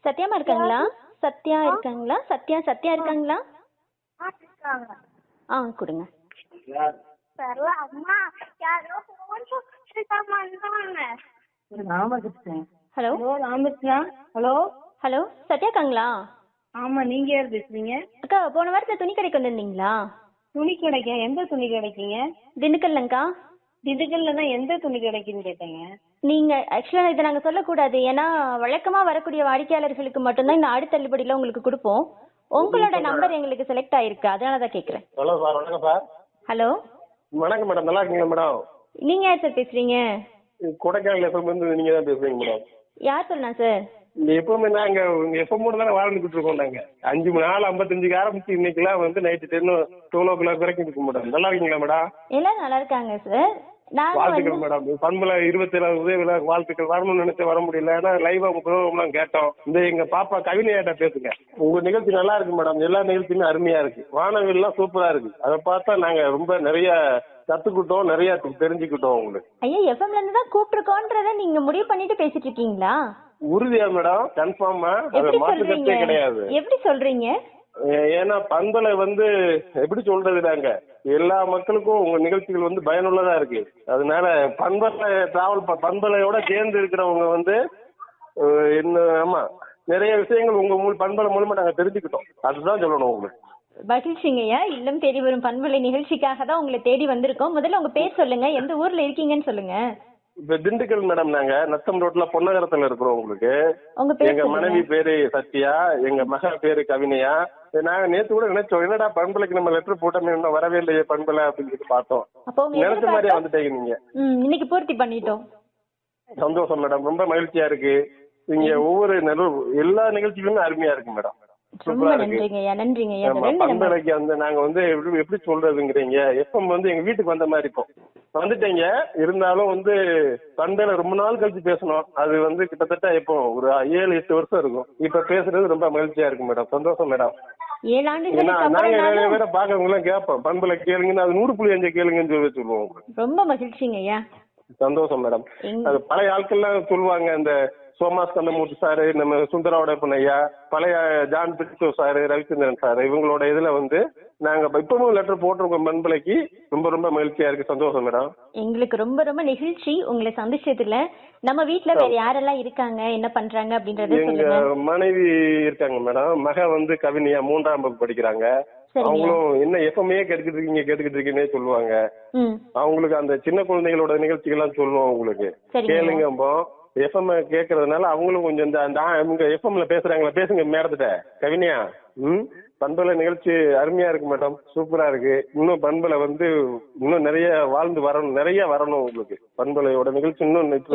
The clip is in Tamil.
சத்யாமா இருக்காங்களா சத்யா இருக்காங்களா சத்யா சத்யா இருக்காங்களா ஆ இருக்காங்க ஆ கொடுங்க தெரியல அம்மா யாரோ ஃபோன் பண்ணிட்டு வந்தாங்க Ramakrishnan hello hello Ramakrishna hello hello Sathya இருக்காங்களா ஆமா நீங்க யார் பேசுறீங்க அக்கா போன வாரத்தில் துணி கடைக்கு வந்திருந்தீங்களா துணி கடைக்கா எந்த துணி கடைக்குங்க திண்டுக்கல்லங்கா திண்டுக்கல்ல தான் எந்த துணி கடைக்குன்னு கேட்டேங்க நீங்க ஆக்சுவலா இதை நாங்க சொல்லக்கூடாது ஏன்னா வழக்கமா வரக்கூடிய வாடிக்கையாளர்களுக்கு மட்டும்தான் இந்த ஆடி தள்ளுபடியில உங்களுக்கு கொடுப்போம் உங்களோட நம்பர் எங்களுக்கு செலக்ட் ஆயிருக்கு அதனால தான் கேக்குறேன் ஹலோ சார் வணக்கம் சார் ஹலோ வணக்கம் மேடம் நல்லா இருக்கீங்களா மேடம் நீங்க யார் சார் பேசுறீங்க கொடைக்கானல் எஃப்எம் வந்து நீங்க தான் பேசுறீங்க மேடம் யார் சொல்லலாம் சார் இந்த எப்பவுமே நாங்க உங்க எஃப்எம் கூட தானே வாழ்ந்துட்டு இருக்கோம் நாங்க அஞ்சு மணி நாலு ஐம்பத்தஞ்சுக்கு ஆரம்பிச்சு இன்னைக்கெல்லாம் வந்து night ten twelve o'clock வரைக்கும் இருக்கும் மேடம் நல்லா இருக்கீங்களா மேடம் எல்லாரும் நல்லா இருக்காங்க சார் நாங்க வந்து வாழ்த்துக்கள் மேடம் பண்புல இருபத்தி ஏழாவது உதவி விழா வாழ்த்துக்கள் வரணும்னு நினைச்சு வர முடியல ஏன்னா லைவா உங்க ப்ரோக்ராம்லாம் கேட்டோம் இந்த எங்க பாப்பா கவிதையாட்ட பேசுங்க உங்க நிகழ்ச்சி நல்லா இருக்கு மேடம் எல்லா நிகழ்ச்சியுமே அருமையா இருக்கு வானவில்லாம் சூப்பரா இருக்கு அதை பார்த்தா நாங்க ரொம்ப நிறைய கத்துக்கிட்டோம் நிறைய தெரிஞ்சுக்கிட்டோம் உங்களுக்கு ஐயா எஃப்எம்ல இருந்து தான் கூப்பிட்டுருக்கோன்றத நீங்க முடிவு பண்ணிட்டு பேசிட்டு இருக்கீங்களா உறுதியா மேடம் கன்ஃபார்மா அது எப்படி மாற்று சொல்றீங்க கருத்தே கிடையாது எப்படி சொல்றீங்க ஏ- ஏன்னா பண்பலை வந்து எப்படி சொல்றது நாங்க எல்லா மக்களுக்கும் உங்க நிகழ்ச்சிகள் வந்து பயனுள்ளதா இருக்கு அதனால பண்பலை டிராவல் பண்பலையோட சேர்ந்து இருக்கிறவங்க வந்து அஹ், என்ன ஆமா நிறைய விஷயங்கள் உங்க மூல பண்பலை மூலமா நாங்க தெரிஞ்சுக்கிட்டோம் அதுதான் சொல்லணும் உங்களுக்கு மகிழ்ச்சிங்கய்யா இல்லம் தேடி வரும் பண்பலை நிகழ்ச்சிக்காக தான் உங்களை தேடி வந்திருக்கோம் முதல்ல உங்க பேர் சொல்லுங்க எந்த ஊர்ல இருக்கீங்கன்னு சொல்லுங்க இப்ப திண்டுக்கல் மேடம் நாங்க நத்தம் ரோட்ல பொன்னகரத்துல இருக்கிறோம் உங்களுக்கு உங்க பேர் எங்க மனைவி சொல்லுங்க பேரு சத்யா எங்க மக பேரு கவினையா நாங்க நேத்து கூட நினைச்சோம் என்னடா பண்பலைக்கு நம்ம லெட்டர் போட்டோமே இன்னும் வரவே இல்லையே பண்பலை அப்படின்னு சொல்லி பார்த்தோம் அப்போ உங்க நினைச்ச மாதிரியே எதிர்பார்ப்பை வந்துட்டீங்க நீங்க ம், இன்னைக்கு பூர்த்தி பண்ணிட்டோம் சந்தோஷம் மேடம் ரொம்ப மகிழ்ச்சியா இருக்கு நீங்க ஒவ்வொரு நில- எல்லா நிகழ்ச்சிகளுமே அருமையா இருக்கு மேடம் ரொம்ப சூப்பரா இருக்கு நன்றிங்கய்யா நன்றிங்கய்யா ஆமா இந்த ரெண்டு நம்பர் பண்பலைக்கு வந்து நாங்க வந்து எப்படி எப்படி சொல்றதுங்கிறீங்க எஃப்எம் வந்து எங்க வீட்டுக்கு வந்த மாதிரி இப்போ வந்துட்டீங்க இருந்தாலும் வந்து பண்பையில ரொம்ப நாள் கழிச்சு பேசணும் அது வந்து கிட்டத்தட்ட இப்போ ஒரு ஏழு எட்டு வருஷம் இருக்கும் இப்ப பேசுறது ரொம்ப மகிழ்ச்சியா இருக்கு மேடம் சந்தோஷம் மேடம் ஏழு ஏன்னா ஆண்டுகளுக்கு நாங்க நிறைய அப்புறம்னாலும் பேரை பாக்கவங்க எல்லாம் கேட்போம் பண்பலை கேளுங்கன்னு அது நூறு புள்ளி அஞ்சு கேளுங்கன்னு சொல்லி சொல்லுவோம் உங்களுக்கு ரொம்ப மகிழ்ச்சிங்கய்யா சந்தோஷம் மேடம் எங்க- அது பழைய ஆட்கள்லாம் சொல்லுவாங்க இந்த சோமா ஸ்கந்தமூர்த்தி சாரு நம்ம சுந்தராவோட ஐயா பழைய John Britto sir Ravichandran sir இவங்களோட இதுல வந்து நாங்க இப்பவும் லெட்டர் போட்டிருக்கோம் பண்பலைக்கு ரொம்ப ரொம்ப மகிழ்ச்சியா இருக்கு சந்தோஷம் மேடம் எங்களுக்கு ரொம்ப ரொம்ப நெகிழ்ச்சி உங்களை சந்திச்சதுல நம்ம வீட்ல வேற யாரெல்லாம் இருக்காங்க என்ன பண்றாங்க அப்படின்றத எங்க சொல்லுங்க மனைவி இருக்காங்க மேடம் மக வந்து கவினியா மூன்றாம் வகுப்பு படிக்கிறாங்க சரிங்க அவங்களும் என்ன எப்பவுமே கேட்டுக்கிட்டு இருக்கீங்க கேட்டுக்கிட்டு இருக்கீங்கன்னே சொல்லுவாங்க ம் அவங்களுக்கு அந்த சின்ன குழந்தைகளோட நிகழ்ச்சிகள்லாம் சொல்லுவோம் உங்களுக்கு சரிங்க கேளுங்கம்போ எஃப்எம் கேக்குறதுனால அவங்களும் கொஞ்சம் இந்த அந்த இவங்க எஃப்எம்ல பேசுறாங்களா பேசுங்க மேடத்திட்ட கவினியா ம் பண்பலை நிகழ்ச்சி அருமையா இருக்கு மேடம் சூப்பரா இருக்கு இன்னும் பண்பலை வந்து இன்னும் நிறைய வாழ்ந்து வரணும் நிறைய வரணும் உங்களுக்கு பண்பலையோட நிகழ்ச்சி இன்னும் இப்ப